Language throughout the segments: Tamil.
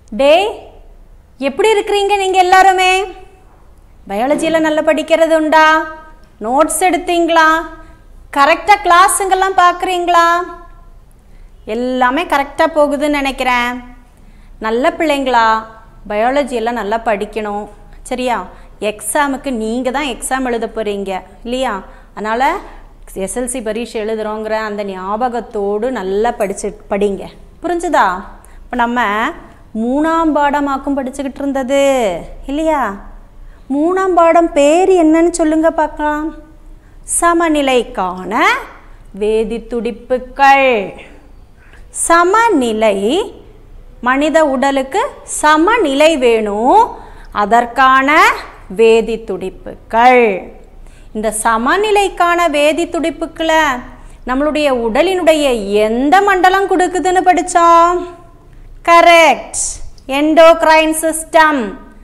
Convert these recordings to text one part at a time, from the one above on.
டேய் எப்படி இருக்கிறீங்க நீங்கள் எல்லாருமே பயாலஜியில் நல்லா படிக்கிறது உண்டா நோட்ஸ் எடுத்தீங்களா கரெக்டாக கிளாஸுங்கெல்லாம் பார்க்குறீங்களா எல்லாமே கரெக்டாக போகுதுன்னு நினைக்கிறேன் நல்ல பிள்ளைங்களா பயாலஜி எல்லாம் நல்லா படிக்கணும் சரியா எக்ஸாமுக்கு நீங்கள் தான் எக்ஸாம் எழுத போகிறீங்க இல்லையா அதனால் எஸ்எல்சி பரீட்சை எழுதுகிறோங்கிற அந்த ஞாபகத்தோடு நல்லா படிச்சு படிங்க புரிஞ்சுதா இப்போ நம்ம மூணாம் பாடமாக்கும் படிச்சுக்கிட்டு இருந்தது இல்லையா மூணாம் பாடம் பேர் என்னன்னு சொல்லுங்க பார்க்கலாம் சமநிலைக்கான வேதி துடிப்புகள் சமநிலை மனித உடலுக்கு சமநிலை வேணும் அதற்கான வேதி துடிப்புகள் இந்த சமநிலைக்கான வேதி துடிப்புக்களை நம்மளுடைய உடலினுடைய எந்த மண்டலம் கொடுக்குதுன்னு படித்தோம் கரெக்ட் எண்டோக்ரைன் சிஸ்டம்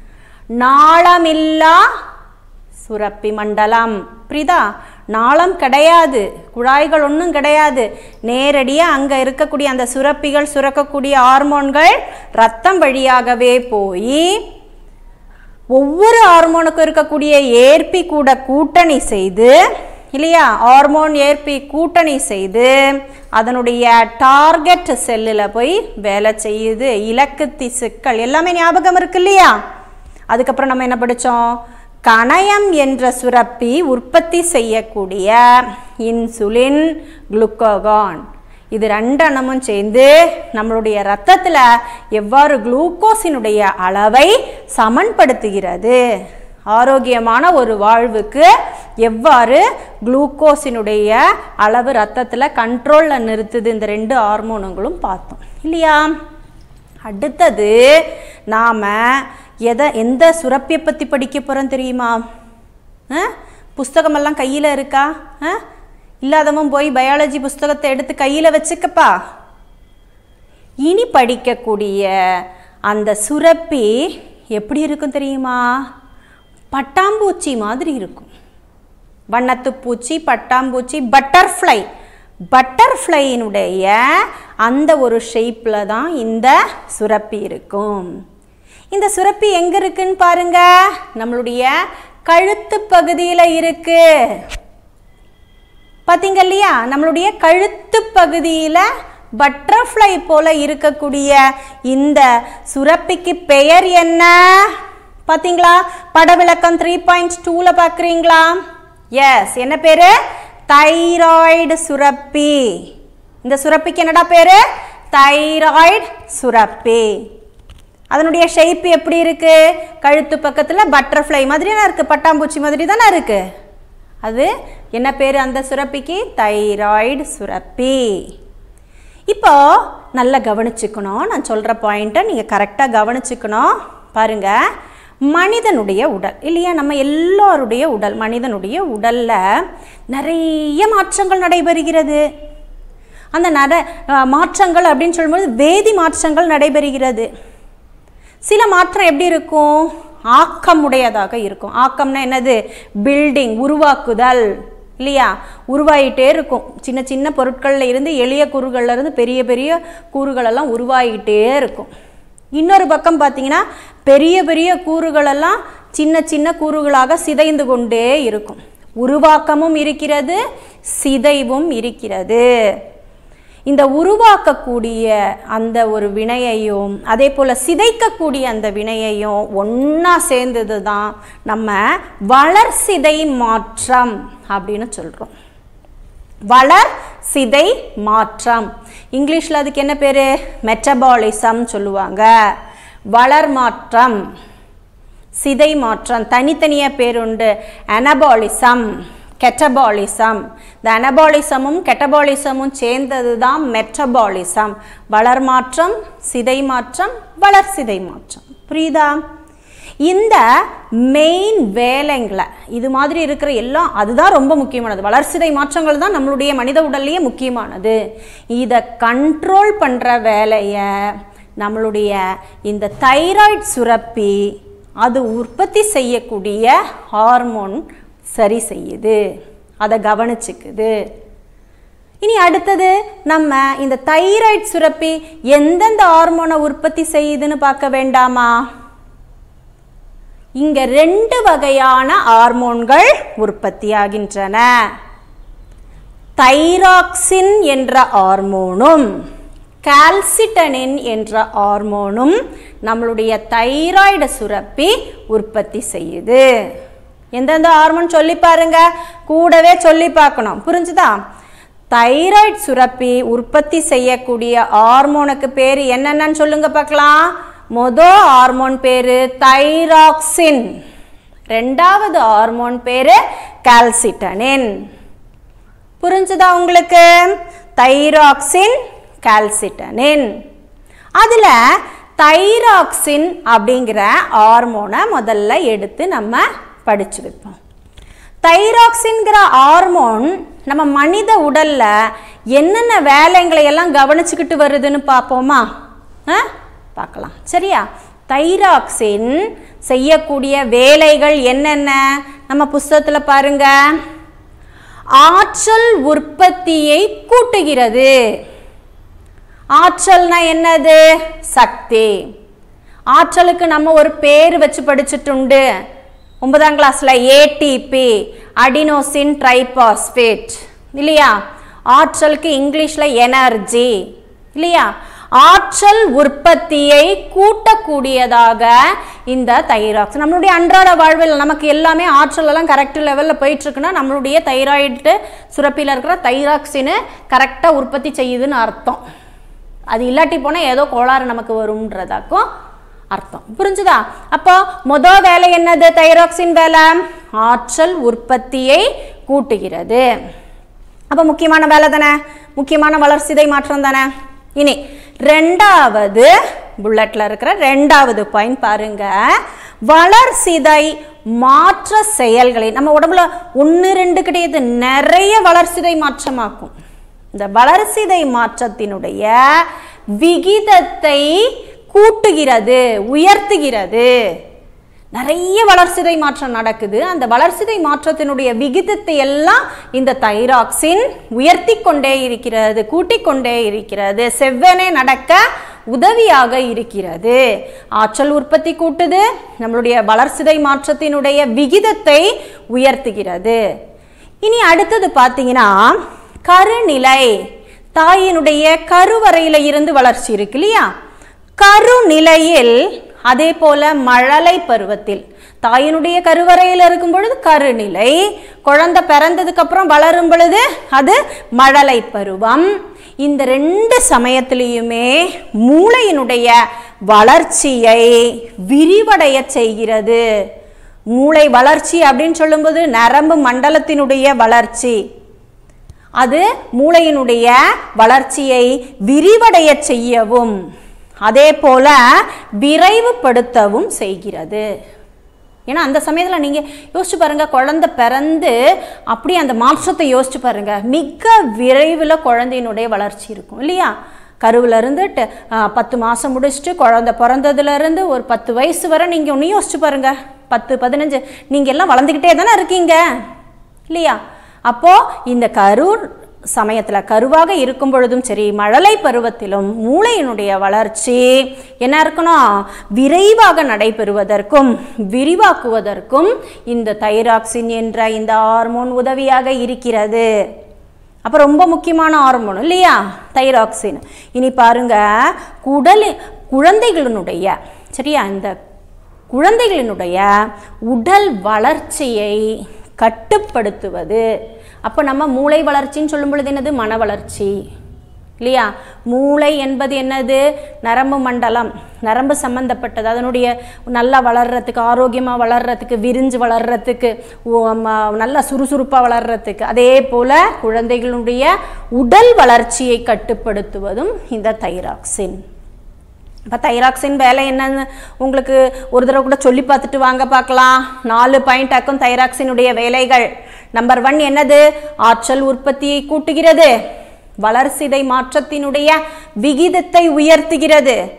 நாளமில்லா சுரப்பி மண்டலம் புரியுதா நாளம் கிடையாது குழாய்கள் ஒன்றும் கிடையாது நேரடியாக அங்கே இருக்கக்கூடிய அந்த சுரப்பிகள் சுரக்கக்கூடிய ஹார்மோன்கள் ரத்தம் வழியாகவே போய் ஒவ்வொரு ஹார்மோனுக்கும் இருக்கக்கூடிய ஏற்பி கூட கூட்டணி செய்து இல்லையா ஹார்மோன் ஏற்பி கூட்டணி செய்து அதனுடைய டார்கெட் செல்லில் போய் வேலை செய்யுது இலக்கு திசுக்கள் எல்லாமே ஞாபகம் இருக்கு இல்லையா அதுக்கப்புறம் நம்ம என்ன படித்தோம் கணையம் என்ற சுரப்பி உற்பத்தி செய்யக்கூடிய இன்சுலின் குளுக்கோகான் இது ரெண்டெண்ணமும் சேர்ந்து நம்மளுடைய ரத்தத்தில் எவ்வாறு குளுக்கோஸினுடைய அளவை சமன்படுத்துகிறது ஆரோக்கியமான ஒரு வாழ்வுக்கு எவ்வாறு குளுக்கோஸினுடைய அளவு ரத்தத்தில் கண்ட்ரோலில் நிறுத்துது இந்த ரெண்டு ஹார்மோனுங்களும் பார்த்தோம் இல்லையா அடுத்தது நாம் எதை எந்த சுரப்பியை பற்றி படிக்க போகிறோம் தெரியுமா ஆ புஸ்தகமெல்லாம் கையில் இருக்கா ஆ இல்லாதவன் போய் பயாலஜி புஸ்தகத்தை எடுத்து கையில் வச்சுக்கப்பா இனி படிக்கக்கூடிய அந்த சுரப்பி எப்படி இருக்கும் தெரியுமா பட்டாம்பூச்சி மாதிரி இருக்கும் வண்ணத்து பூச்சி பட்டாம்பூச்சி பட்டர்ஃப்ளை பட்டர்ஃப்ளையினுடைய அந்த ஒரு ஷேப்பில் தான் இந்த சுரப்பி இருக்கும் இந்த சுரப்பி எங்கே இருக்குன்னு பாருங்க நம்மளுடைய கழுத்து பகுதியில் இருக்கு பார்த்தீங்க இல்லையா நம்மளுடைய கழுத்து பகுதியில் பட்டர்ஃப்ளை போல இருக்கக்கூடிய இந்த சுரப்பிக்கு பெயர் என்ன பார்த்தீங்களா படவிளக்கம் த்ரீ பாயிண்ட் டூவில் பார்க்குறீங்களா எஸ் என்ன பேர் தைராய்டு சுரப்பி இந்த சுரப்பிக்கு என்னடா பேர் தைராய்டு சுரப்பி அதனுடைய ஷேப் எப்படி இருக்கு கழுத்து பக்கத்தில் பட்டர்ஃப்ளை மாதிரி தானே இருக்குது பட்டாம்பூச்சி மாதிரி தானே இருக்குது அது என்ன பேர் அந்த சுரப்பிக்கு தைராய்டு சுரப்பி இப்போ நல்லா கவனிச்சுக்கணும் நான் சொல்கிற பாயிண்ட்டை நீங்கள் கரெக்டாக கவனிச்சுக்கணும் பாருங்க மனிதனுடைய உடல் இல்லையா நம்ம எல்லாருடைய உடல் மனிதனுடைய உடலில் நிறைய மாற்றங்கள் நடைபெறுகிறது அந்த நட அஹ், மாற்றங்கள் அப்படின்னு சொல்லும்போது வேதி மாற்றங்கள் நடைபெறுகிறது சில மாற்றம் எப்படி இருக்கும் ஆக்கமுடையதாக இருக்கும் ஆக்கம்னா என்னது பில்டிங் உருவாக்குதல் இல்லையா உருவாகிட்டே இருக்கும் சின்ன சின்ன பொருட்களில் இருந்து எளிய கூறுகள்ல இருந்து பெரிய பெரிய கூறுகளெல்லாம் உருவாகிட்டே இருக்கும் இன்னொரு பக்கம் பார்த்தீங்கன்னா பெரிய பெரிய கூறுகளெல்லாம் சின்ன சின்ன கூறுகளாக சிதைந்து கொண்டே இருக்கும் உருவாக்கமும் இருக்கிறது சிதைவும் இருக்கிறது இந்த உருவாக்கக்கூடிய அந்த ஒரு வினையையும் அதே போல் சிதைக்கக்கூடிய அந்த வினையையும் ஒன்றா சேர்ந்தது தான் நம்ம வளர்சிதை மாற்றம் அப்படின்னு சொல்கிறோம் வளர் சிதை மாற்றம் இங்கிலீஷில் அதுக்கு என்ன பேர் மெட்டபாலிசம் சொல்லுவாங்க வளர் மாற்றம் சிதை மாற்றம் தனித்தனியாக பேர் உண்டு அனபாலிசம் கெட்டபாலிசம் இந்த அனபாலிசமும் கெட்டபாலிசமும் சேர்ந்தது தான் மெட்டபாலிசம் வளர் மாற்றம் சிதை மாற்றம் வளர் சிதை மாற்றம் புரியுதா இந்த மெயின் வேலைங்களை இது மாதிரி இருக்கிற எல்லாம் அதுதான் ரொம்ப முக்கியமானது வளர்சிதை மாற்றங்கள் தான் நம்மளுடைய மனித உடல்லையே முக்கியமானது இதை கண்ட்ரோல் பண்ணுற வேலையை நம்மளுடைய இந்த தைராய்டு சுரப்பி அது உற்பத்தி செய்யக்கூடிய ஹார்மோன் சரி செய்யுது அதை கவனிச்சுக்குது இனி அடுத்தது நம்ம இந்த தைராய்டு சுரப்பி எந்தெந்த ஹார்மோனை உற்பத்தி செய்யுதுன்னு பார்க்க வேண்டாமா இங்க ரெண்டு வகையான ஹார்மோன்கள் உற்பத்தியாகின்றன தைராக்சின் என்ற ஹார்மோனும் கால்சிட்டனின் என்ற ஹார்மோனும் நம்மளுடைய தைராய்டு சுரப்பி உற்பத்தி செய்யுது எந்தெந்த ஹார்மோன் சொல்லி பாருங்க கூடவே சொல்லி பார்க்கணும் புரிஞ்சுதா தைராய்டு சுரப்பி உற்பத்தி செய்யக்கூடிய ஹார்மோனுக்கு பேர் என்னென்னு சொல்லுங்க பார்க்கலாம் மொதல் ஹார்மோன் பேரு தைராக்சின் ரெண்டாவது ஹார்மோன் பேரு கால்சிட்டனின் புரிஞ்சுதா உங்களுக்கு தைராக்சின் கால்சிட்டனின் அதில் தைராக்சின் அப்படிங்கிற ஹார்மோனை முதல்ல எடுத்து நம்ம படிச்சு வைப்போம் தைராக்சின்கிற ஹார்மோன் நம்ம மனித உடல்ல என்னென்ன வேலைங்களை எல்லாம் கவனிச்சுக்கிட்டு வருதுன்னு பார்ப்போமா ஆ பார்க்கலாம் சரியா தைராக்சின் செய்யக்கூடிய வேலைகள் என்னென்ன நம்ம புஸ்தகத்தில் பாருங்க ஆற்றல் உற்பத்தியை கூட்டுகிறது ஆற்றல்னா என்னது சக்தி ஆற்றலுக்கு நம்ம ஒரு பேர் வச்சு படிச்சுட்டுண்டு ஒன்பதாம் கிளாஸ்ல ஏடிபி அடினோசின் ட்ரைபாஸ்பேட் இல்லையா ஆற்றலுக்கு இங்கிலீஷ்ல எனர்ஜி இல்லையா ஆற்றல் உற்பத்தியை கூட்டக்கூடியதாக இந்த தைராக்ஸ் நம்மளுடைய அன்றாட வாழ்வில் நமக்கு எல்லாமே ஆற்றல் எல்லாம் கரெக்ட் லெவலில் போயிட்டு இருக்குன்னா நம்மளுடைய தைராய்டு சுரப்பியில் இருக்கிற தைராக்சின்னு கரெக்டாக உற்பத்தி செய்யுதுன்னு அர்த்தம் அது இல்லாட்டி போனால் ஏதோ கோளாறு நமக்கு வரும்ன்றதாக்கும் அர்த்தம் புரிஞ்சுதா அப்போ மொதல் வேலை என்னது தைராக்சின் வேலை ஆற்றல் உற்பத்தியை கூட்டுகிறது அப்போ முக்கியமான வேலை தானே முக்கியமான வளர்சிதை மாற்றம் தானே இனி ரெண்டாவது புல்லட்ல இருக்கிற ரெண்டாவது பாயிண்ட் பாருங்க வளர்சிதை மாற்ற செயல்களை நம்ம உடம்புல ஒன்று ரெண்டு கிடையாது நிறைய வளர்சிதை மாற்றமாக்கும் இந்த வளர்சிதை மாற்றத்தினுடைய விகிதத்தை கூட்டுகிறது உயர்த்துகிறது நிறைய வளர்சிதை மாற்றம் நடக்குது அந்த வளர்சிதை மாற்றத்தினுடைய விகிதத்தை எல்லாம் இந்த தைராக்சின் உயர்த்தி கொண்டே இருக்கிறது கூட்டிக் கொண்டே இருக்கிறது செவ்வனே நடக்க உதவியாக இருக்கிறது ஆற்றல் உற்பத்தி கூட்டுது நம்மளுடைய வளர்சிதை மாற்றத்தினுடைய விகிதத்தை உயர்த்துகிறது இனி அடுத்தது பார்த்தீங்கன்னா கருநிலை தாயினுடைய கருவறையில இருந்து வளர்ச்சி இருக்கு இல்லையா கருநிலையில் அதே போல மழலை பருவத்தில் தாயினுடைய கருவறையில் இருக்கும் பொழுது கருநிலை குழந்தை பிறந்ததுக்கு அப்புறம் வளரும் பொழுது அது மழலை பருவம் இந்த ரெண்டு சமயத்திலையுமே மூளையினுடைய வளர்ச்சியை விரிவடைய செய்கிறது மூளை வளர்ச்சி அப்படின்னு சொல்லும்போது நரம்பு மண்டலத்தினுடைய வளர்ச்சி அது மூளையினுடைய வளர்ச்சியை விரிவடைய செய்யவும் அதே போல விரைவுபடுத்தவும் செய்கிறது ஏன்னா அந்த சமயத்தில் நீங்கள் யோசிச்சு பாருங்க குழந்தை பிறந்து அப்படியே அந்த மாற்றத்தை யோசிச்சு பாருங்க மிக விரைவில் குழந்தையினுடைய வளர்ச்சி இருக்கும் இல்லையா கருவில் இருந்து ட- ஆ, பத்து மாதம் முடிச்சுட்டு குழந்தை பிறந்ததுலேருந்து ஒரு பத்து வயசு வரை நீங்கள் ஒன்று யோசிச்சு பாருங்க பத்து பதினஞ்சு நீங்கள் எல்லாம் வளர்ந்துக்கிட்டே தானே இருக்கீங்க இல்லையா அப்போ இந்த கரூர் சமயத்தில் கருவாக இருக்கும் பொழுதும் சரி மழலை பருவத்திலும் மூளையினுடைய வளர்ச்சி என்ன இருக்கணும் விரைவாக நடைபெறுவதற்கும் விரிவாக்குவதற்கும் இந்த தைராக்சின் என்ற இந்த ஹார்மோன் உதவியாக இருக்கிறது அப்போ ரொம்ப முக்கியமான ஹார்மோன் இல்லையா தைராக்சின் இனி பாருங்க குடலி குழந்தைகளினுடைய சரியா இந்த குழந்தைகளினுடைய உடல் வளர்ச்சியை கட்டுப்படுத்துவது அப்போ நம்ம மூளை வளர்ச்சின்னு சொல்லும் பொழுது என்னது மன வளர்ச்சி இல்லையா மூளை என்பது என்னது நரம்பு மண்டலம் நரம்பு சம்பந்தப்பட்டது அதனுடைய நல்லா வளர்றதுக்கு ஆரோக்கியமாக வளர்றதுக்கு விரிஞ்சு வளர்றதுக்கு ஓ, ம- நல்லா சுறுசுறுப்பாக வளர்றதுக்கு அதே போல் குழந்தைகளுடைய உடல் வளர்ச்சியை கட்டுப்படுத்துவதும் இந்த தைராக்சின் இப்போ தைராக்சின் வேலை என்னன்னு உங்களுக்கு ஒரு தடவை கூட சொல்லி பார்த்துட்டு வாங்க பார்க்கலாம் நாலு பாயிண்ட் ஆக்கும் தைராக்சினுடைய வேலைகள் நம்பர் ஒன் என்னது ஆற்றல் உற்பத்தியை கூட்டுகிறது வளர்சிதை மாற்றத்தினுடைய விகிதத்தை உயர்த்துகிறது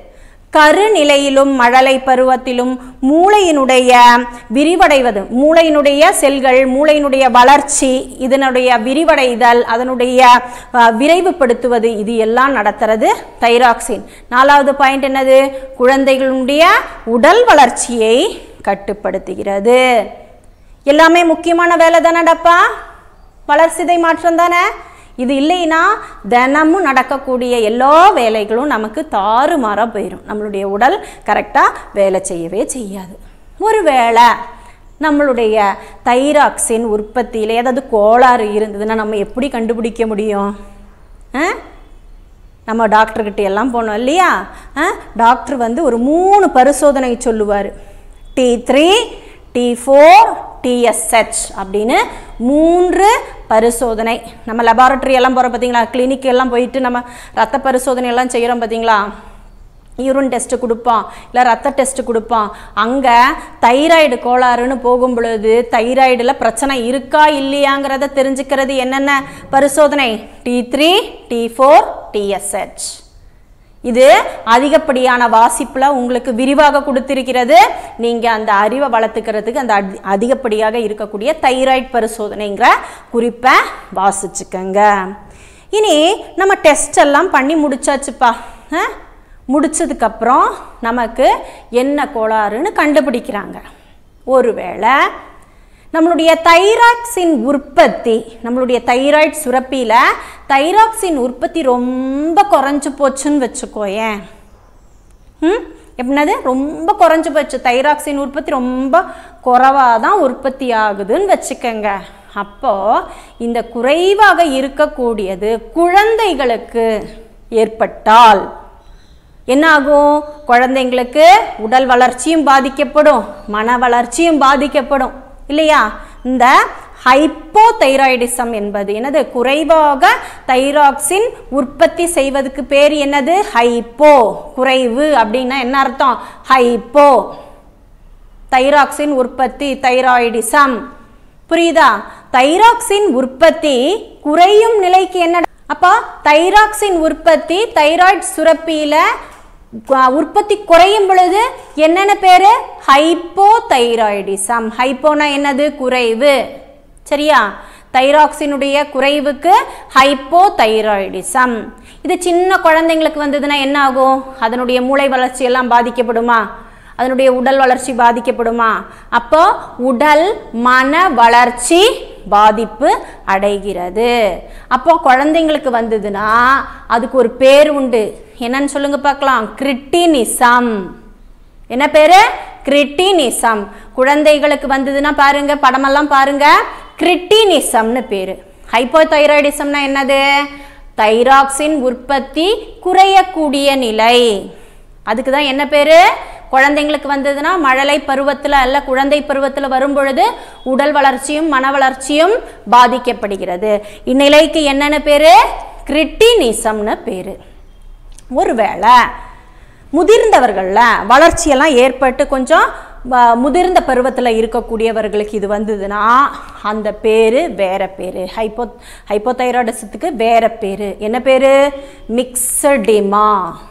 கருநிலையிலும் மழலை பருவத்திலும் மூளையினுடைய விரிவடைவது மூளையினுடைய செல்கள் மூளையினுடைய வளர்ச்சி இதனுடைய விரிவடைதல் அதனுடைய அஹ், விரைவுபடுத்துவது இது எல்லாம் நடத்துறது தைராக்சின் நாலாவது பாயிண்ட் என்னது குழந்தைகளுடைய உடல் வளர்ச்சியை கட்டுப்படுத்துகிறது எல்லாமே முக்கியமான வேலை தானடப்பா வளர்சிதை மாற்றம் தானே இது இல்லைன்னா தினமும் நடக்கக்கூடிய எல்லா வேலைகளும் நமக்கு தாறுமாறாக போயிடும் நம்மளுடைய உடல் கரெக்டாக வேலை செய்யவே செய்யாது ஒருவேளை நம்மளுடைய தைராக்சின் உற்பத்தியில் ஏதாவது கோளாறு இருந்ததுன்னா நம்ம எப்படி கண்டுபிடிக்க முடியும் ஆ நம்ம டாக்டர்கிட்ட எல்லாம் போனோம் இல்லையா ஆ டாக்டர் வந்து ஒரு மூணு பரிசோதனை சொல்லுவார் T three T four TSH அப்படின்னு மூன்று பரிசோதனை நம்ம லெபார்ட்டரி எல்லாம் போகிறோம் பார்த்தீங்களா கிளினிக் எல்லாம் போயிட்டு நம்ம ரத்த பரிசோதனை எல்லாம் செய்கிறோம் பார்த்தீங்களா யூரின் டெஸ்ட் கொடுப்பான் இல்லை ரத்த டெஸ்ட் கொடுப்பான் அங்கே தைராய்டு கோளாறுன்னு போகும் பொழுது தைராய்டில் பிரச்சனை இருக்கா இல்லையாங்கிறத தெரிஞ்சுக்கிறது என்னென்ன பரிசோதனை T three T four TSH இது அதிகப்படியான வாசிப்பில் உங்களுக்கு விரிவாக கொடுத்திருக்கிறது நீங்கள் அந்த அறிவை வளர்த்துக்கிறதுக்கு அந்த அதி- அதிகப்படியாக இருக்கக்கூடிய தைராய்டு பரிசோதனைங்கிற குறிப்பை வாசிச்சுக்கங்க இனி நம்ம டெஸ்ட் எல்லாம் பண்ணி முடிச்சாச்சுப்பா ஆ? முடிச்சதுக்கப்புறம் நமக்கு என்ன கோளாறுன்னு கண்டுபிடிக்கிறாங்க ஒருவேளை நம்மளுடைய தைராக்சின் உற்பத்தி நம்மளுடைய தைராய்டு சுரப்பியில் தைராக்சின் உற்பத்தி ரொம்ப குறைஞ்சு போச்சுன்னு வச்சுக்கோயேன் ம் எப்படின்னது ரொம்ப குறைஞ்சு போச்சு தைராக்சின் உற்பத்தி ரொம்ப குறைவாக தான் உற்பத்தி ஆகுதுன்னு வச்சுக்கோங்க அப்போது இந்த குறைவாக இருக்கக்கூடியது குழந்தைகளுக்கு ஏற்பட்டால் என்ன ஆகும் குழந்தைங்களுக்கு உடல் வளர்ச்சியும் பாதிக்கப்படும் மன வளர்ச்சியும் பாதிக்கப்படும் இல்லையா இந்த ஹைப்போதைராய்டிசம் என்பது என்னது குறைவாக தைராக்சின் உற்பத்தி செய்வதற்கு பேர் என்னது ஹைப்போ குறைவு அப்படின்னா என்ன அர்த்தம் ஹைப்போ தைராக்சின் உற்பத்தி தைராய்டிசம் புரியுதா தைராக்சின் உற்பத்தி குறையும் நிலைக்கு என்ன அப்போ தைராக்சின் உற்பத்தி தைராய்டு சுரப்பியில கு- உற்பத்தி குறையும் பொழுது என்னென்ன பேரு ஹைப்போ தைராய்டிசம் ஹைப்போனா என்னது குறைவு சரியா தைராக்சினுடைய குறைவுக்கு ஹைப்போ தைராய்டிசம் இது சின்ன குழந்தைங்களுக்கு வந்ததுன்னா என்ன ஆகும் அதனுடைய மூளை வளர்ச்சி எல்லாம் பாதிக்கப்படுமா அதனுடைய உடல் வளர்ச்சி பாதிக்கப்படுமா அப்போ உடல் மன வளர்ச்சி பாதிப்பு அடைகிறது அப்போ குழந்தைங்களுக்கு வந்ததுன்னா அதுக்கு ஒரு பேர் உண்டு என்னன்னு சொல்லுங்க பார்க்கலாம் கிரிட்டினிசம் என்ன பேரு கிரிட்டினிசம் குழந்தைகளுக்கு வந்ததுன்னா பாருங்க படமெல்லாம் பாருங்க கிரிட்டினிசம்னு பேரு ஹைப்போதைராய்டிசம்னா என்னது தைராக்சின் உற்பத்தி குறையக்கூடிய நிலை அதுக்கு தான் என்ன பேரு குழந்தைங்களுக்கு வந்ததுன்னா மழலை பருவத்தில் அல்ல குழந்தை பருவத்தில் வரும் பொழுது உடல் வளர்ச்சியும் மன வளர்ச்சியும் பாதிக்கப்படுகிறது இந்நிலைக்கு என்னென்ன பேரு கிரிட்டினிசம்னு பேரு ஒருவேளை முதிர்ந்தவர்களில் வளர்ச்சியெல்லாம் ஏற்பட்டு கொஞ்சம் வ- முதிர்ந்த பருவத்தில் இருக்கக்கூடியவர்களுக்கு இது வந்ததுன்னா அந்த பேர் வேற பேர் ஹைப்போ ஹைப்போதைராய்டிசத்துக்கு வேற பேர் என்ன பேர் மிக்சடிமா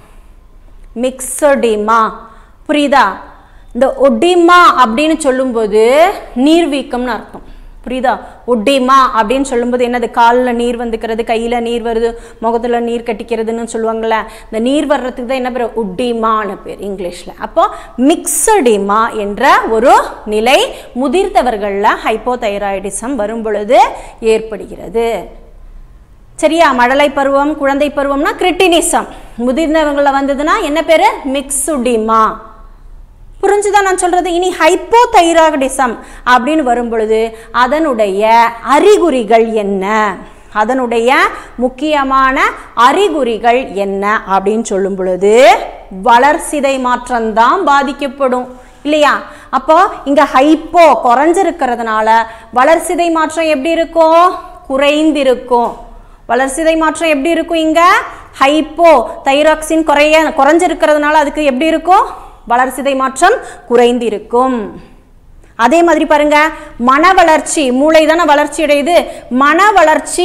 மிக்சடிமா புரியுதா இந்த ஒடிமா அப்படின்னு சொல்லும்போது நீர்வீக்கம்னு அர்த்தம் புரியுதா ஒடிமா அப்படின்னு சொல்லும்போது என்னது காலில் நீர் வந்துக்கிறது கையில் நீர் வருது முகத்தில் நீர் கட்டிக்கிறதுன்னு சொல்லுவாங்கள்ல இந்த நீர் வர்றதுக்கு தான் என்ன பேர் ஒடிமான்னு பேர் இங்கிலீஷில் அப்போ மிக்சடிமா என்ற ஒரு நிலை முதிர்ந்தவர்களில் ஹைப்போதைராய்டிசம் வரும் பொழுது ஏற்படுகிறது சரியா மழலை பருவம் குழந்தை பருவம்னா கிரிட்டினிசம் முதிர்ந்தவங்களில் வந்ததுன்னா என்ன பேர் மிக்சுடிமா புரிஞ்சுதான் நான் சொல்றது இனி ஹைப்போதைராய்டிசம் அப்படின்னு வரும் பொழுது அதனுடைய அறிகுறிகள் என்ன அதனுடைய முக்கியமான அறிகுறிகள் என்ன அப்படின்னு சொல்லும் பொழுது வளர்சிதை மாற்றம்தான் பாதிக்கப்படும் இல்லையா அப்போ இங்க ஹைப்போ குறைஞ்சிருக்கிறதுனால வளர்சிதை மாற்றம் எப்படி இருக்கும் குறைந்திருக்கும் வளர்சிதை மாற்றம் எப்படி இருக்கும் இங்க ஹைப்போ தைராக்சின் குறைய குறைஞ்சிருக்கிறதுனால அதுக்கு எப்படி இருக்கும் வளர்சிதை மாற்றம் குறைந்திருக்கும் அதே மாதிரி பாருங்க மன வளர்ச்சி மூளை தானே வளர்ச்சி அடையுது மன வளர்ச்சி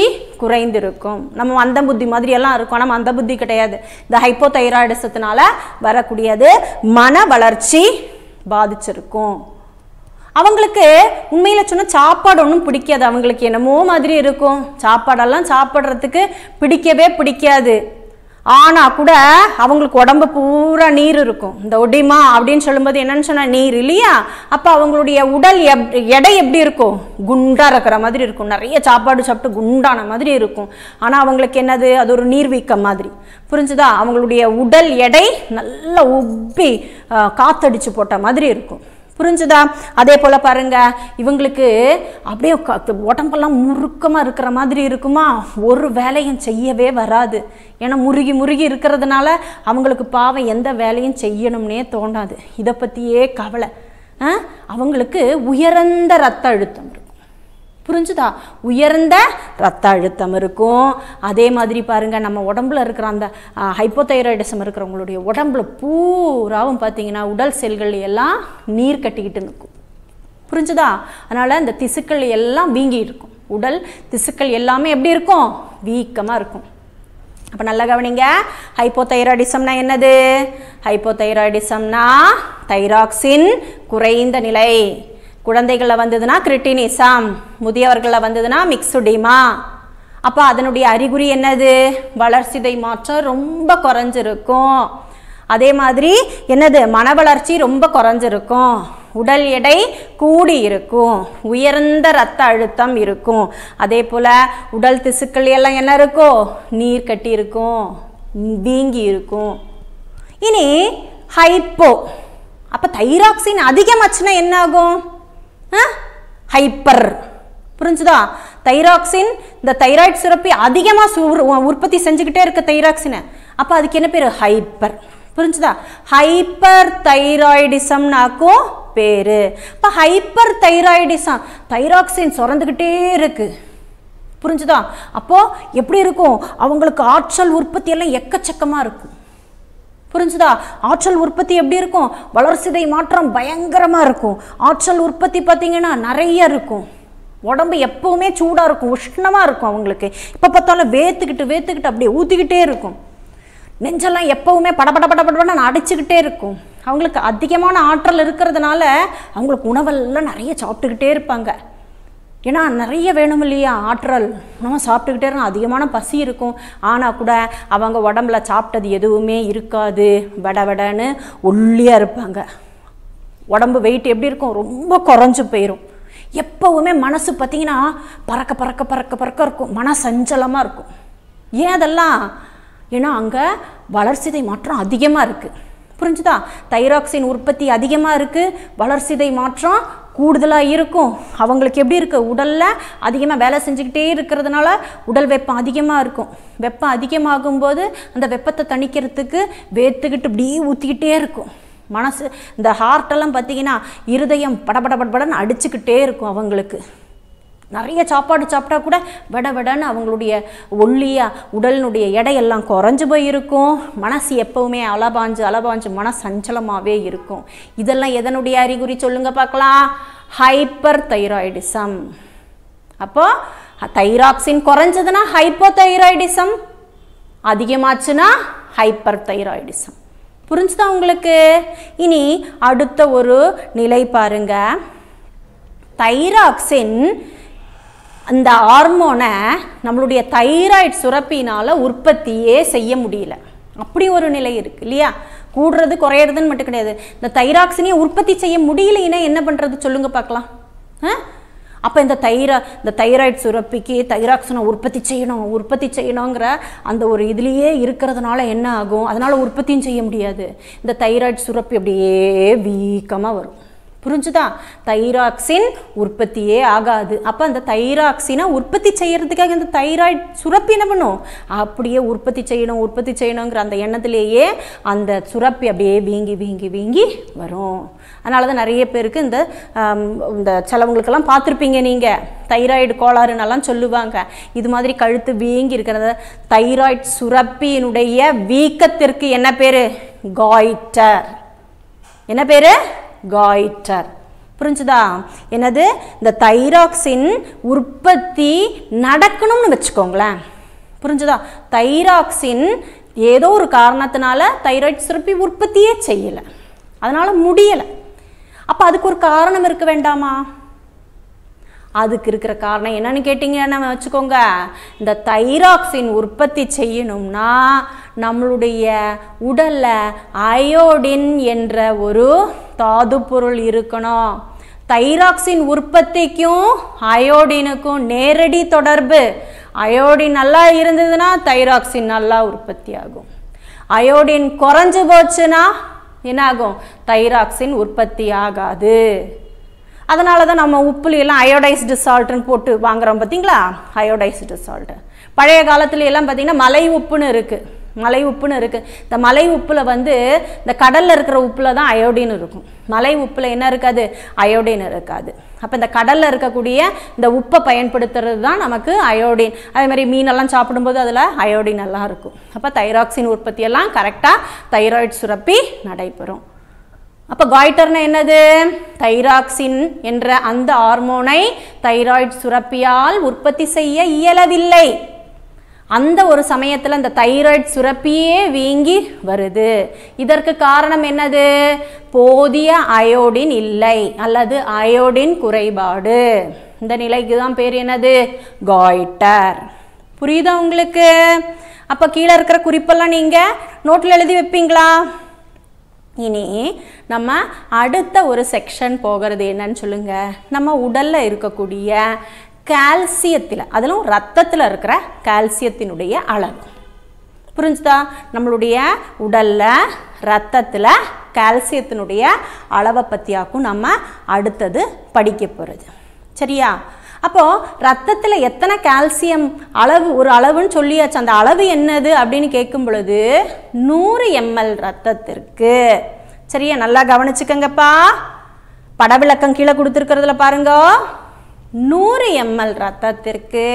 குறைந்திருக்கும் நம்ம மந்த புத்தி மாதிரி எல்லாம் இருக்கும் ஆனால் மந்த புத்தி கிடையாது இந்த ஹைப்போதைராய்டிசத்தினால வரக்கூடியது மன வளர்ச்சி பாதிச்சிருக்கும் அவங்களுக்கு உண்மையில் சொன்ன சாப்பாடு ஒன்றும் பிடிக்காது அவங்களுக்கு என்னமோ மாதிரி இருக்கும் சாப்பாடெல்லாம் சாப்பிட்றதுக்கு பிடிக்கவே பிடிக்காது ஆனால் கூட அவங்களுக்கு உடம்பு பூரா நீர் இருக்கும் இந்த ஒடிமா அப்படின்னு சொல்லும்போது என்னன்னு சொன்னால் நீர் இல்லையா அப்போ அவங்களுடைய உடல் எப் எடை எப்படி இருக்கும் குண்டாக இருக்கிற மாதிரி இருக்கும் நிறைய சாப்பாடு சாப்பிட்டு குண்டான மாதிரி இருக்கும் ஆனால் அவங்களுக்கு என்னது அது ஒரு நீர்வீக்கம் மாதிரி புரிஞ்சுதா அவங்களுடைய உடல் எடை நல்லா உப்பி அஹ், காத்தடிச்சு போட்ட மாதிரி இருக்கும் புரிஞ்சுதா அதே போல் பாருங்க இவங்களுக்கு அப்படியே க- உடம்பெல்லாம் முறுக்கமாக இருக்கிற மாதிரி இருக்குமா ஒரு வேலையும் செய்யவே வராது ஏன்னா முருகி முருகி இருக்கிறதுனால அவங்களுக்கு பாவம் எந்த வேலையும் செய்யணும்னே தோணாது இதை பற்றியே கவலை ஆ? அவங்களுக்கு உயர்ந்த ரத்த அழுத்தம் இருக்கும் புரிஞ்சுதா உயர்ந்த ரத்த அழுத்தம் இருக்கும் அதே மாதிரி பாருங்க நம்ம உடம்புல இருக்கிற அந்த ஹைப்போதைராய்டிசம் இருக்கிறவங்களுடைய உடம்புல பூராவும் பார்த்தீங்கன்னா உடல் செல்கள் எல்லாம் நீர் கட்டிக்கிட்டு நிற்கும் புரிஞ்சுதா அதனால இந்த திசுக்கள் எல்லாம் வீங்கி இருக்கும் உடல் திசுக்கள் எல்லாமே எப்படி இருக்கும் வீக்கமாக இருக்கும் அப்போ நல்லா கவனிங்க ஹைப்போதைராய்டிசம்னா என்னது ஹைப்போதைராய்டிசம்னா தைராக்சின் குறைந்த நிலை குழந்தைகளில் வந்ததுன்னா கிரிட்டினிசம் முதியவர்களில் வந்ததுன்னா மிக்சுடிமா அப்போ அதனுடைய அறிகுறி என்னது வளர்சிதை மாற்றம் ரொம்ப குறைஞ்சிருக்கும் அதே மாதிரி என்னது மன வளர்ச்சி ரொம்ப குறைஞ்சிருக்கும் உடல் எடை கூடி இருக்கும் உயர்ந்த ரத்த அழுத்தம் இருக்கும் அதே போல் உடல் திசுக்கள் எல்லாம் என்ன இருக்கும் நீர் கட்டி இருக்கும் ம், வீங்கி இருக்கும் இனி ஹைப்போ அப்போ தைராக்சின் அதிகமாச்சுன்னா என்ன ஆகும் ஹைப்பர் புரிஞ்சுதா தைராக்சின் இந்த தைராய்டு சுரப்பி அதிகமாக உற்பத்தி செஞ்சுக்கிட்டே இருக்க தைராக்சினை அப்போ அதுக்கு என்ன பேர் ஹைப்பர் புரிஞ்சுதா ஹைப்பர் தைராய்டிசம்னாக்கும் பேர் இப்போ ஹைப்பர் தைராய்டிசம் தைராக்சின் சுரந்துக்கிட்டே இருக்கு புரிஞ்சுதா அப்போ எப்படி இருக்கும் அவங்களுக்கு ஆற்றல் உற்பத்தி எல்லாம் எக்கச்சக்கமாக இருக்கும் புரிஞ்சுதா ஆற்றல் உற்பத்தி எப்படி இருக்கும் வளர்சிதை மாற்றம் பயங்கரமாக இருக்கும் ஆற்றல் உற்பத்தி பார்த்தீங்கன்னா நிறைய இருக்கும் உடம்பு எப்பவுமே சூடாக இருக்கும் உஷ்ணமாக இருக்கும் அவங்களுக்கு இப்போ பார்த்தாலும் வேத்துக்கிட்டு வேத்துக்கிட்டு அப்படியே ஊற்றிக்கிட்டே இருக்கும் நெஞ்செல்லாம் எப்பவுமே படபட படபடன்னு அடிச்சுக்கிட்டே இருக்கும் அவங்களுக்கு அதிகமான ஆற்றல் இருக்கிறதுனால அவங்களுக்கு உணவெல்லாம் நிறைய சாப்பிட்டுக்கிட்டே இருப்பாங்க ஏன்னா நிறைய வேணும் இல்லையா ஆற்றல் நம்ம சாப்பிட்டுக்கிட்டே இருக்கோம் அதிகமான பசி இருக்கும் ஆனால் கூட அவங்க உடம்புல சாப்பிட்டது எதுவுமே இருக்காது வட வடன்னு ஒல்லியாக இருப்பாங்க உடம்பு வெயிட் எப்படி இருக்கும் ரொம்ப குறைஞ்சு போயிடும் எப்போவுமே மனசு பார்த்தீங்கன்னா பறக்க பறக்க பறக்க பறக்க இருக்கும் மன சஞ்சலமாக இருக்கும் ஏன் அதெல்லாம் ஏன்னா அங்கே வளர்சிதை மாற்றம் அதிகமாக இருக்குது புரிஞ்சுதா தைராக்சின் உற்பத்தி அதிகமாக இருக்குது வளர்சிதை மாற்றம் கூடுதலாக இருக்கும் அவங்களுக்கு எப்படி இருக்குது உடலில் அதிகமாக வேலை செஞ்சுக்கிட்டே இருக்கிறதுனால உடல் வெப்பம் அதிகமாக இருக்கும் வெப்பம் அதிகமாகும்போது அந்த வெப்பத்தை தணிக்கிறதுக்கு வேத்துக்கிட்டு இப்படியே ஊற்றிக்கிட்டே இருக்கும் மனசு இந்த ஹார்ட்டெல்லாம் பார்த்தீங்கன்னா இருதயம் படபட படபடன்னு அடிச்சுக்கிட்டே இருக்கும் அவங்களுக்கு நிறைய சாப்பாடு சாப்பிட்டா கூட வட வடன்னு அவங்களுடைய ஒல்லியா உடலினுடைய எடையெல்லாம் குறைஞ்சு போயிருக்கும் மனசு எப்பவுமே அலபாஞ்சு அலபாஞ்சு மன சஞ்சலமாகவே இருக்கும் இதெல்லாம் எதனுடைய அறிகுறி சொல்லுங்க பார்க்கலாம் ஹைப்பர் தைராய்டிசம் அப்போ தைராக்சின் குறைஞ்சதுன்னா ஹைப்போ தைராய்டிசம் அதிகமாச்சுன்னா ஹைப்பர் தைராய்டிசம் புரிஞ்சுதா உங்களுக்கு இனி அடுத்த ஒரு நிலை பாருங்க தைராக்சின் அந்த ஹார்மோனை நம்மளுடைய தைராய்டு சுரப்பினால் உற்பத்தியே செய்ய முடியல அப்படி ஒரு நிலை இருக்கு இல்லையா கூடுறது குறையிறதுன்னு மட்டும் கிடையாது இந்த தைராக்சினையை உற்பத்தி செய்ய முடியலைன்னா என்ன பண்ணுறது சொல்லுங்க பார்க்கலாம் ஆ அப்போ இந்த தைரா இந்த தைராய்டு சுரப்பிக்கு தைராக்சினை உற்பத்தி செய்யணும் உற்பத்தி செய்யணுங்கிற அந்த ஒரு இதுலேயே இருக்கிறதுனால என்ன ஆகும் அதனால் உற்பத்தியும் செய்ய முடியாது இந்த தைராய்டு சுரப்பி அப்படியே வீக்கமாக வரும் புரிஞ்சுதா தைராக்சின் உற்பத்தியே ஆகாது அப்போ அந்த தைராக்சினை உற்பத்தி செய்யறதுக்காக இந்த தைராய்டு சுரப்பி என்ன பண்ணும் அப்படியே உற்பத்தி செய்யணும் உற்பத்தி செய்யணுங்கிற அந்த எண்ணத்திலேயே அந்த சுரப்பி அப்படியே வீங்கி வீங்கி வீங்கி வரும் அதனால தான் நிறைய பேருக்கு இந்த ஆம், இந்த சிலவங்களுக்கெல்லாம் பார்த்துருப்பீங்க நீங்கள் தைராய்டு கோளாறுன்னெல்லாம் சொல்லுவாங்க இது மாதிரி கழுத்து வீங்கி இருக்கிறத தைராய்டு சுரப்பியினுடைய வீக்கத்திற்கு என்ன பேர் காய்டர் என்ன பேர் காய்டர் புரிஞ்சுதா என்னது இந்த தைராக்சின் உற்பத்தி நடக்கணும்னு வச்சுக்கோங்களேன் புரிஞ்சுதா தைராக்சின் ஏதோ ஒரு காரணத்தினால தைராய்டு சுரப்பி உற்பத்தியே செய்யலை அதனால முடியலை அப்போ அதுக்கு ஒரு காரணம் இருக்க வேண்டாமா அதுக்கு இருக்கிற காரணம் என்னன்னு கேட்டிங்கன்னா வச்சுக்கோங்க இந்த தைராக்சின் உற்பத்தி செய்யணும்னா நம்மளுடைய உடல்ல அயோடின் என்ற ஒரு தாது பொருள் இருக்கணும் தைராக்சின் உற்பத்திக்கும் அயோடினுக்கும் நேரடி தொடர்பு அயோடின் நல்லா இருந்ததுன்னா தைராக்சின் நல்லா உற்பத்தி ஆகும் அயோடின் குறைஞ்சு போச்சுன்னா என்ன ஆகும் தைராக்சின் உற்பத்தி ஆகாது அதனால தான் நம்ம உப்புல எல்லாம் அயோடைஸ்டு சால்ட்னு போட்டு வாங்குறோம் பார்த்தீங்களா அயோடைஸ்டு சால்ட்டு பழைய காலத்துல எல்லாம் பார்த்தீங்கன்னா மலை உப்புன்னு இருக்குது மலை உப்புன்னு இருக்குது இந்த மலை உப்பில் வந்து இந்த கடலில் இருக்கிற உப்பில் தான் அயோடின் இருக்கும் மலை உப்பில் என்ன இருக்காது அயோடின் இருக்காது அப்போ இந்த கடலில் இருக்கக்கூடிய இந்த உப்பை பயன்படுத்துறது தான் நமக்கு அயோடின் அதே மாதிரி மீனெல்லாம் சாப்பிடும்போது அதில் அயோடின் எல்லாம் இருக்கும் அப்போ தைராக்சின் உற்பத்தியெல்லாம் கரெக்டாக தைராய்டு சுரப்பி நடைபெறும் அப்போ காய்டர்னா என்னது தைராக்சின் என்ற அந்த ஹார்மோனை தைராய்டு சுரப்பியால் உற்பத்தி செய்ய இயலவில்லை அந்த ஒரு சமயத்தில் அந்த தைராய்டு சுரப்பியே வீங்கி வருது இதற்கு காரணம் என்னது போதிய அயோடின் இல்லை அல்லது அயோடின் குறைபாடு இந்த நிலைக்கு தான் பேர் என்னது காய்டர் புரியுதா உங்களுக்கு அப்போ கீழே இருக்கிற குறிப்பெல்லாம் நீங்கள் நோட்டில் எழுதி வைப்பீங்களா இனி நம்ம அடுத்த ஒரு செக்ஷன் போகிறது என்னன்னு சொல்லுங்க நம்ம உடல்ல இருக்கக்கூடிய கால்சியத்தில் அதிலும் ரத்தத்தில் இருக்கிற கால்சியத்தினுடைய அளவு புரிஞ்சுதா நம்மளுடைய உடல்ல ரத்தத்தில் கால்சியத்தினுடைய அளவை பற்றியாக்கும் நம்ம அடுத்தது படிக்க போகிறது சரியா அப்போ ரத்தத்தில் எத்தனை கால்சியம் அளவு ஒரு அளவுன்னு சொல்லியாச்சு அந்த அளவு என்னது அப்படின்னு கேட்கும் பொழுது நூறு எம்எல் ரத்தத்திற்கு சரியா நல்லா கவனிச்சுக்கங்கப்பா படவிளக்கம் கீழே கொடுத்துருக்கிறதுல பாருங்க நூறு எம்எல் ரத்தத்திற்கு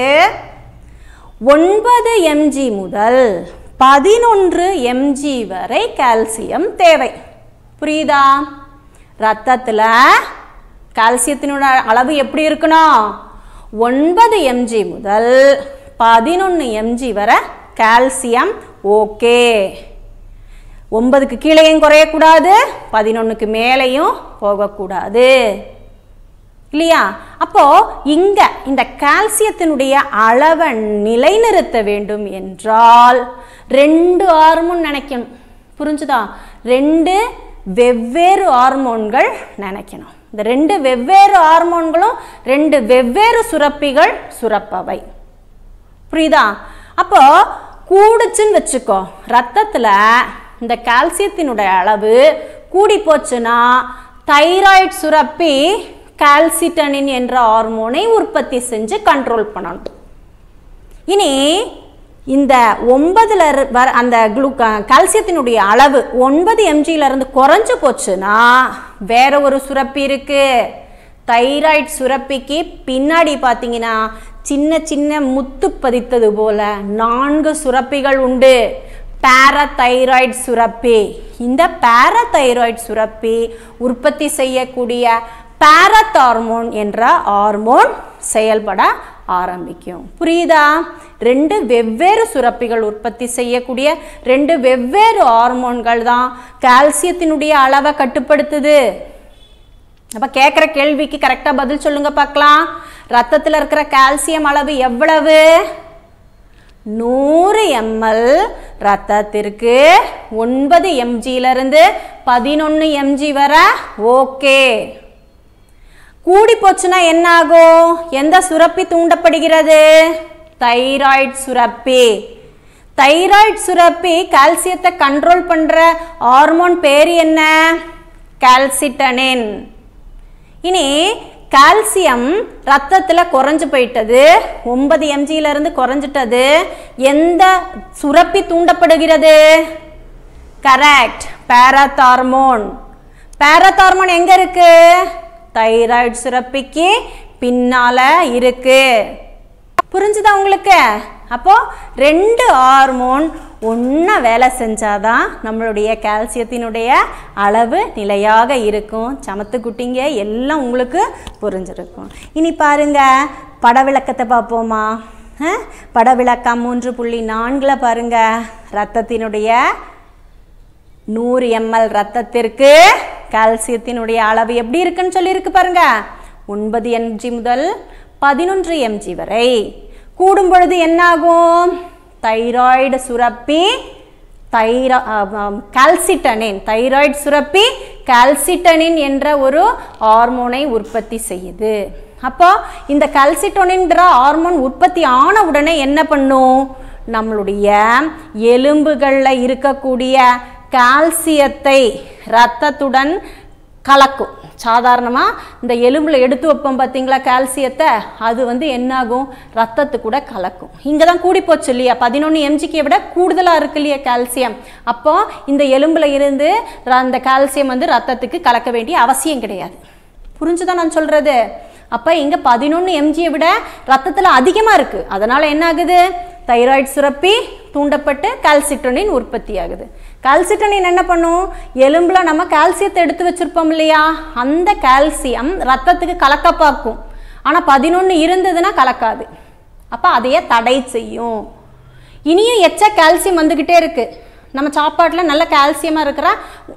ஒன்பது எம்ஜி முதல் பதினொன்று எம்ஜி வரை கால்சியம் தேவை புரியுதா ரத்தத்தில் கால்சியத்தினோட அளவு எப்படி இருக்கணும் ஒன்பது எம்ஜி முதல் பதினொன்று எம்ஜி வரை கால்சியம் ஓகே ஒன்பதுக்கு கீழேயும் குறையக்கூடாது பதினொன்றுக்கு மேலேயும் போகக்கூடாது இல்லையா அப்போ இங்க இந்த கால்சியத்தினுடைய அளவை நிலைநிறுத்த வேண்டும் என்றால் ரெண்டு ஹார்மோன் நினைக்கணும் புரிஞ்சுதா ரெண்டு வெவ்வேறு ஹார்மோன்கள் நினைக்கணும் இந்த ரெண்டு வெவ்வேறு ஹார்மோன்களும் ரெண்டு வெவ்வேறு சுரப்பிகள் சுரப்பவை புரியுதா அப்போ கூடுச்சுன்னு வச்சுக்கோ ரத்தத்தில் இந்த கால்சியத்தினுடைய அளவு கூடி போச்சுன்னா தைராய்டு சுரப்பி கால்சிட்டனின் என்ற ஹார்மோனை உற்பத்தி செஞ்சு கண்ட்ரோல் பண்ணணும் இனி இந்த ஒன்பதுல இரு- வர அந்த குளூ கால்சியத்தினுடைய அளவு ஒன்பது எம்ஜில இருந்து குறைஞ்சு போச்சுன்னா வேற ஒரு சுரப்பி இருக்கு தைராய்டு சுரப்பிக்கு பின்னாடி பார்த்தீங்கன்னா சின்ன சின்ன முத்து பதித்தது போல நான்கு சுரப்பிகள் உண்டு பாரதைராய்டு சுரப்பி இந்த பாரதைராய்டு சுரப்பி உற்பத்தி செய்யக்கூடிய பாரத் ஹார்மோன் என்ற ஹார்மோன் செயல்பட ஆரம்பிக்கும் புரியுதா ரெண்டு வெவ்வேறு சுரப்பிகள் உற்பத்தி செய்யக்கூடிய ரெண்டு வெவ்வேறு ஹார்மோன்கள் தான் கால்சியத்தினுடைய அளவை கட்டுப்படுத்துது அப்ப கேட்குற கேள்விக்கு கரெக்டாக பதில் சொல்லுங்க பார்க்கலாம் ரத்தத்தில் இருக்கிற கால்சியம் அளவு எவ்வளவு நூறு எம்எல் ரத்தத்திற்கு ஒன்பது எம்ஜியிலிருந்து பதினொன்று எம்ஜி வரை ஓகே கூடி போச்சுன்னா என்ன ஆகும் எந்த சுரப்பி தூண்டப்படுகிறது தைராய்டு சுரப்பி தைராய்டு சுரப்பி கால்சியத்தை கண்ட்ரோல் பண்ற ஹார்மோன் பேர் என்ன கால்சிட்டனின் இனி கால்சியம் ரத்தத்தில் குறைஞ்சு போயிட்டது ஒன்பது எம்ஜியில இருந்து குறைஞ்சிட்டது எந்த சுரப்பி தூண்டப்படுகிறது கரெக்ட் பேரத்தார்மோன் பேரத்தார்மோன் எங்க இருக்கு தைராய்டு சுரப்பிக்கு பின்னால இருக்கு புரிஞ்சுதா உங்களுக்கு அப்போ ரெண்டு ஹார்மோன் ஒன்றா வேலை செஞ்சாதான் நம்மளுடைய கால்சியத்தினுடைய அளவு நிலையாக இருக்கும் சமத்து குட்டிங்க எல்லாம் உங்களுக்கு புரிஞ்சிருக்கும் இனி பாருங்க பட விளக்கத்தை பார்ப்போமா அஹ், பட விளக்கம் மூன்று புள்ளி நான்கில் பாருங்க ரத்தத்தினுடைய நூறு எம்எல் ரத்தத்திற்கு கால்சியத்தினுடைய அளவு எப்படி இருக்குன்னு சொல்லியிருக்கு பாருங்க ஒன்பது எம்ஜி முதல் பதினொன்று எம்ஜி வரை கூடும் பொழுது என்னாகும் தைராய்டு சுரப்பி தைரா கால்சிட்டனின் தைராய்டு சுரப்பி கால்சிட்டனின் என்ற ஒரு ஹார்மோனை உற்பத்தி செய்யுது அப்போ இந்த கால்சிட்டோனின்ற ஹார்மோன் உற்பத்தி ஆன உடனே என்ன பண்ணும் நம்மளுடைய எலும்புகளில் இருக்கக்கூடிய கால்சியத்தை இரத்தத்துடன் கலக்கும் சாதாரணமாக இந்த எலும்பில் எடுத்து வைப்போம் பார்த்தீங்களா கால்சியத்தை அது வந்து என்னாகும் ரத்தத்து கூட கலக்கும் இங்கே தான் கூடி போச்சு இல்லையா பதினொன்று எம்ஜிக்கு விட கூடுதலாக இருக்கு இல்லையா கால்சியம் அப்போ இந்த எலும்பில் இருந்து ர- அந்த கால்சியம் வந்து ரத்தத்துக்கு கலக்க வேண்டிய அவசியம் கிடையாது புரிஞ்சுதான் நான் சொல்கிறது அப்போ இங்கே பதினொன்று எம்ஜியை விட ரத்தத்தில் அதிகமாக இருக்குது அதனால் என்ன ஆகுது தைராய்டு சுரப்பி தூண்டப்பட்டு கால்சிட்டோனின் உற்பத்தி ஆகுது கால்சிட்டோனின் என்ன பண்ணும் எலும்பில் நம்ம கால்சியத்தை எடுத்து வச்சுருப்போம் இல்லையா அந்த கால்சியம் ரத்தத்துக்கு கலக்க பார்க்கும் ஆனால் பதினொன்று இருந்ததுன்னா கலக்காது அப்போ அதையே தடை செய்யும் இனியும் எச்ச கால்சியம் வந்துக்கிட்டே இருக்குது நம்ம சாப்பாட்டில் நல்ல கால்சியமாக இருக்கிற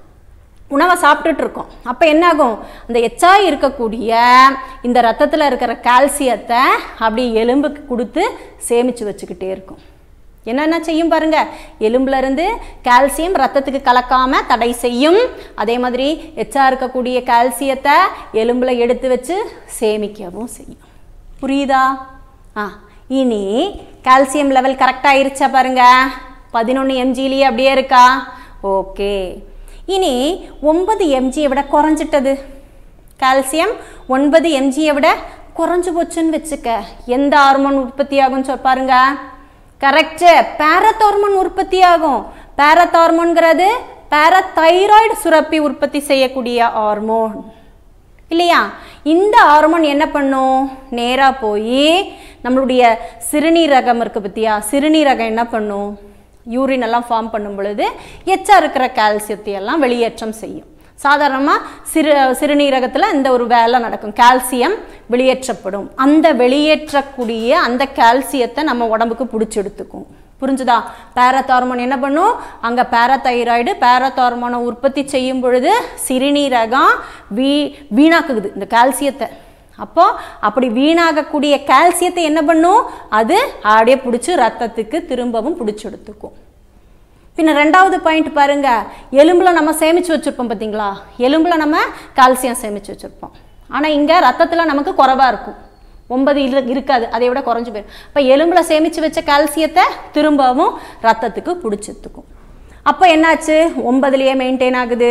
உணவை சாப்பிட்டுட்டு இருக்கோம் அப்போ என்ன ஆகும் அந்த எச்சா இருக்கக்கூடிய இந்த ரத்தத்தில் இருக்கிற கால்சியத்தை அப்படி எலும்புக்கு கொடுத்து சேமித்து வச்சுக்கிட்டே இருக்கும் என்னென்ன செய்யும் பாருங்க எலும்புல இருந்து கால்சியம் ரத்தத்துக்கு கலக்காம தடை செய்யும் அதே மாதிரி எச்சா இருக்கக்கூடிய கால்சியத்தை எலும்புல எடுத்து வச்சு சேமிக்கவும் செய்யும் புரியுதா ஆ இனி கால்சியம் லெவல் கரெக்டாக ஆயிருச்சா பாருங்க பதினொன்று எம்ஜிலேயே அப்படியே இருக்கா ஓகே இனி ஒன்பது எம்ஜியை விட குறைஞ்சிட்டது கால்சியம் ஒன்பது எம்ஜியை விட குறைஞ்சு போச்சுன்னு வச்சுக்க எந்த ஹார்மோன் உற்பத்தி ஆகும்னு சொல் பாருங்க கரெக்டு பேரத்தார்மோன் உற்பத்தி ஆகும் பேரத்தார்மோன்கிறது பேரதைராய்டு சுரப்பி உற்பத்தி செய்யக்கூடிய ஹார்மோன் இல்லையா இந்த ஹார்மோன் என்ன பண்ணும் நேராக போய் நம்மளுடைய சிறுநீரகம் இருக்குது பத்தியா சிறுநீரகம் என்ன பண்ணும் யூரின் எல்லாம் ஃபார்ம் பண்ணும் பொழுது எச்சா இருக்கிற கால்சியத்தை எல்லாம் வெளியேற்றம் செய்யும் சாதாரணமாக சிறு சிறுநீரகத்தில் இந்த ஒரு வேலை நடக்கும் கால்சியம் வெளியேற்றப்படும் அந்த வெளியேற்றக்கூடிய அந்த கால்சியத்தை நம்ம உடம்புக்கு பிடிச்சி எடுத்துக்கும் புரிஞ்சுதா பேரத்தார்மோன் என்ன பண்ணும் அங்கே பேரதைராய்டு பேரத்தார்மோனை உற்பத்தி செய்யும் பொழுது சிறுநீரகம் வீ வீணாக்குது இந்த கால்சியத்தை அப்போ அப்படி வீணாகக்கூடிய கால்சியத்தை என்ன பண்ணும் அது அப்படியே பிடிச்சி ரத்தத்துக்கு திரும்பவும் பிடிச்சி எடுத்துக்கும் பின்ன ரெண்டாவது பாயிண்ட் பாருங்க எலும்புல நம்ம சேமிச்சு வச்சிருப்போம் பார்த்தீங்களா எலும்புல நம்ம கால்சியம் சேமிச்சு வச்சிருப்போம் ஆனால் இங்கே ரத்தத்தில் நமக்கு குறைவா இருக்கும் ஒன்பது இரு இருக்காது அதை விட குறைஞ்சு போயிடும் இப்போ எலும்புல சேமிச்சு வச்ச கால்சியத்தை திரும்பவும் ரத்தத்துக்கு பிடிச்சித்துக்கும் அப்போ என்னாச்சு ஒன்பதுலேயே மெயின்டைன் ஆகுது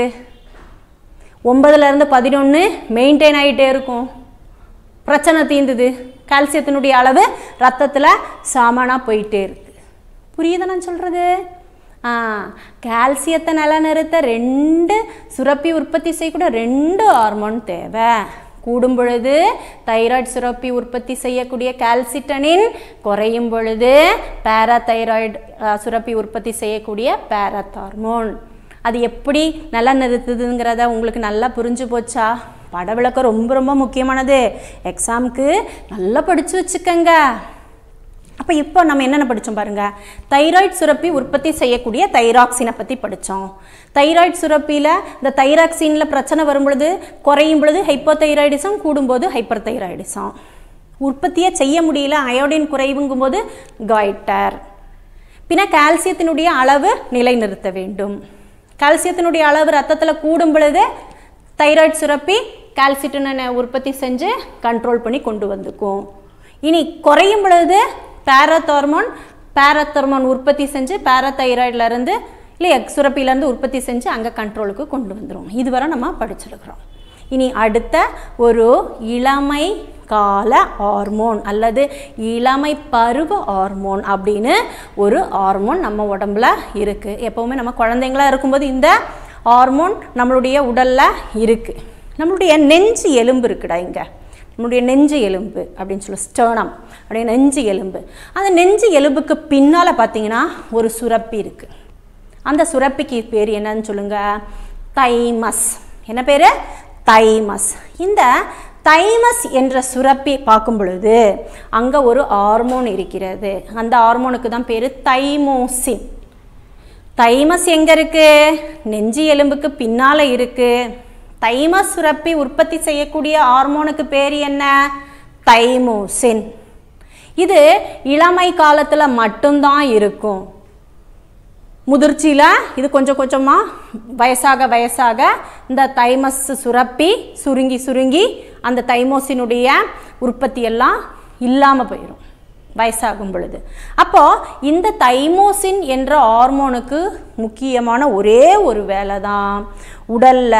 ஒன்பதுல இருந்து பதினொன்று மெயின்டைன் ஆகிட்டே இருக்கும் பிரச்சனை தீர்ந்துது கால்சியத்தினுடைய அளவு ரத்தத்தில் சாமானாக போயிட்டே இருக்கு புரியுதா நான் சொல்கிறது ஆ கால்சியத்தை நிலநிறுத்த ரெண்டு சுரப்பி உற்பத்தி செய்யக்கூட ரெண்டு ஹார்மோன் தேவை கூடும் பொழுது தைராய்டு சுரப்பி உற்பத்தி செய்யக்கூடிய கால்சிட்டனின் குறையும் பொழுது பேராதைராய்டு சுரப்பி உற்பத்தி செய்யக்கூடிய பேரத்தார்மோன் அது எப்படி நல்லா நிறுத்துதுங்கிறத உங்களுக்கு நல்லா புரிஞ்சு போச்சா பட விளக்கம் ரொம்ப ரொம்ப முக்கியமானது எக்ஸாமுக்கு நல்லா படித்து வச்சுக்கங்க அப்போ இப்போ நம்ம என்னென்ன படித்தோம் பாருங்க தைராய்டு சுரப்பி உற்பத்தி செய்யக்கூடிய தைராக்சினை பற்றி படித்தோம் தைராய்டு சுரப்பியில் இந்த தைராக்சினில் பிரச்சனை வரும் பொழுது குறையும் பொழுது ஹைப்போதைராய்டிசம் கூடும்போது ஹைப்பர் தைராய்டிசம் உற்பத்தியை செய்ய முடியல அயோடின் குறைவுங்கும்போது காய்டர் பின்ன கால்சியத்தினுடைய அளவு நிலைநிறுத்த வேண்டும் கால்சியத்தினுடைய அளவு ரத்தத்தில் கூடும் பொழுது தைராய்டு சுரப்பி கால்சிட்டனை உற்பத்தி செஞ்சு கண்ட்ரோல் பண்ணி கொண்டு வந்துக்கும் இனி குறையும் பொழுது பேரத்தார்மோன் பேரத்தார்மோன் உற்பத்தி செஞ்சு பேரதைராய்டில் இருந்து இல்லை சுரப்பியிலேருந்து உற்பத்தி செஞ்சு அங்கே கண்ட்ரோலுக்கு கொண்டு வந்துடும் இதுவரை நம்ம படிச்சிருக்கிறோம் இனி அடுத்த ஒரு இளமை கால ஹார்மோன் அல்லது இளமை பருவ ஹார்மோன் அப்படின்னு ஒரு ஹார்மோன் நம்ம உடம்புல இருக்குது எப்போவுமே நம்ம குழந்தைங்களா இருக்கும்போது இந்த ஹார்மோன் நம்மளுடைய உடலில் இருக்குது நம்மளுடைய நெஞ்சு எலும்பு இருக்குடா இங்கே நம்முடைய நெஞ்சு எலும்பு அப்படின்னு சொல்லி ஸ்டர்னம் அப்படியே நெஞ்சு எலும்பு அந்த நெஞ்சு எலும்புக்கு பின்னால் பார்த்தீங்கன்னா ஒரு சுரப்பி இருக்குது அந்த சுரப்பிக்கு பேர் என்னன்னு சொல்லுங்க தைமஸ் என்ன பேர் தைமஸ் இந்த தைமஸ் என்ற சுரப்பி பார்க்கும் பொழுது அங்கே ஒரு ஹார்மோன் இருக்கிறது அந்த ஹார்மோனுக்கு தான் பேர் தைமோசின் தைமஸ் எங்க இருக்கு நெஞ்சு எலும்புக்கு பின்னால இருக்கு தைமஸ் சுரப்பி உற்பத்தி செய்யக்கூடிய ஹார்மோனுக்கு பேர் என்ன தைமோசின் இது இளமை காலத்துல மட்டும்தான் இருக்கும் முதிர்ச்சியில் இது கொஞ்சம் கொஞ்சமாக வயசாக வயசாக இந்த தைமஸ் சுரப்பி சுருங்கி சுருங்கி அந்த தைமோசினுடைய உற்பத்தி எல்லாம் இல்லாமல் போயிடும் வயசாகும் பொழுது அப்போ இந்த தைமோசின் என்ற ஹார்மோனுக்கு முக்கியமான ஒரே ஒரு வேலை தான் உடல்ல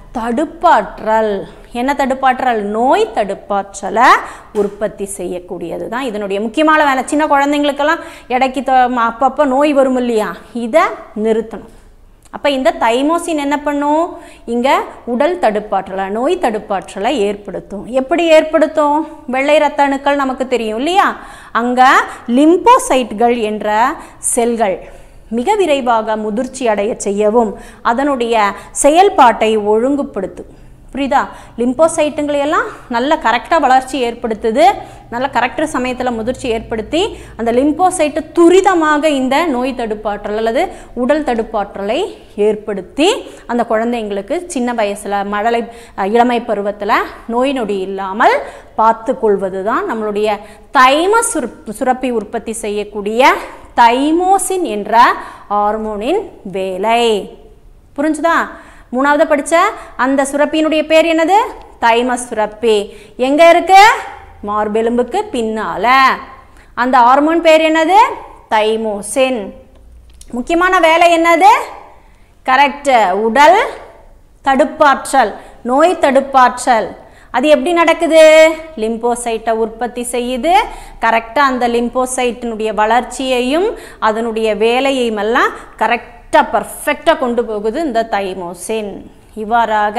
தடுப்பாற்றல் என்ன தடுப்பாற்றல் நோய் தடுப்பாற்றலை உற்பத்தி செய்யக்கூடியது தான் இதனுடைய முக்கியமான வேலை சின்ன குழந்தைங்களுக்கெல்லாம் இடைக்கு த- அப்பப்போ நோய் வரும் இல்லையா இதை நிறுத்தணும் அப்போ இந்த தைமோசின் என்ன பண்ணும் இங்கே உடல் தடுப்பாற்றலை நோய் தடுப்பாற்றலை ஏற்படுத்தும் எப்படி ஏற்படுத்தும் வெள்ளை ரத்த அணுக்கள் நமக்கு தெரியும் இல்லையா அங்கே லிம்போசைட்கள் என்ற செல்கள் மிக விரைவாக முதிர்ச்சி அடைய செய்யவும் அதனுடைய செயல்பாட்டை ஒழுங்குபடுத்தும் புரியுதா லிம்போசைட்டுங்களை எல்லாம் நல்ல கரெக்டாக வளர்ச்சி ஏற்படுத்துது நல்ல கரெக்டாக சமயத்தில் முதிர்ச்சி ஏற்படுத்தி அந்த லிம்போசைட்டு துரிதமாக இந்த நோய் தடுப்பாற்றல் அல்லது உடல் தடுப்பாற்றலை ஏற்படுத்தி அந்த குழந்தைங்களுக்கு சின்ன வயசில் மழலை அஹ், இளமை பருவத்தில் நோய் நொடி இல்லாமல் பார்த்து கொள்வது தான் நம்மளுடைய தைம சுரப் சுரப்பி உற்பத்தி செய்யக்கூடிய தைமோசின் என்ற ஹார்மோனின் வேலை புரிஞ்சுதா மூணாவது படிச்ச அந்த சுரப்பியினுடைய பேர் என்னது தைமஸ் சுரப்பி எங்க இருக்கு மார்பெலும்புக்கு பின்னால அந்த ஹார்மோன் பேர் என்னது தைமோசின் முக்கியமான வேலை என்னது கரெக்ட் உடல் தடுப்பாற்றல் நோய் தடுப்பாற்றல் அது எப்படி நடக்குது லிம்போசைட்டை உற்பத்தி செய்யுது கரெக்டாக அந்த லிம்போசைட்டினுடைய வளர்ச்சியையும் அதனுடைய வேலையையும் எல்லாம் கரெக்டாக பர்ஃபெக்டாக கொண்டு போகுது இந்த தைமோசின் இவ்வாறாக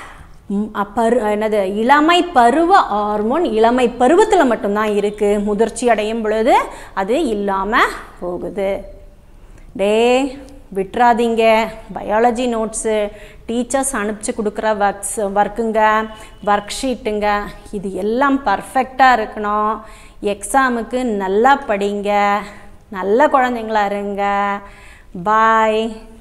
ம், அப்பரு என்னது இளமை பருவ ஹார்மோன் இளமை பருவத்தில் மட்டும்தான் இருக்குது முதிர்ச்சி அடையும் பொழுது அது இல்லாமல் போகுது டே விட்டுறாதீங்க பயாலஜி நோட்ஸு டீச்சர்ஸ் அனுப்பிச்சு கொடுக்குற ஒர்க்ஸ் ஒர்க்குங்க ஒர்க் ஷீட்டுங்க இது எல்லாம் பர்ஃபெக்டாக இருக்கணும் எக்ஸாமுக்கு நல்லா படிங்க நல்ல குழந்தைங்களா இருங்க பாய்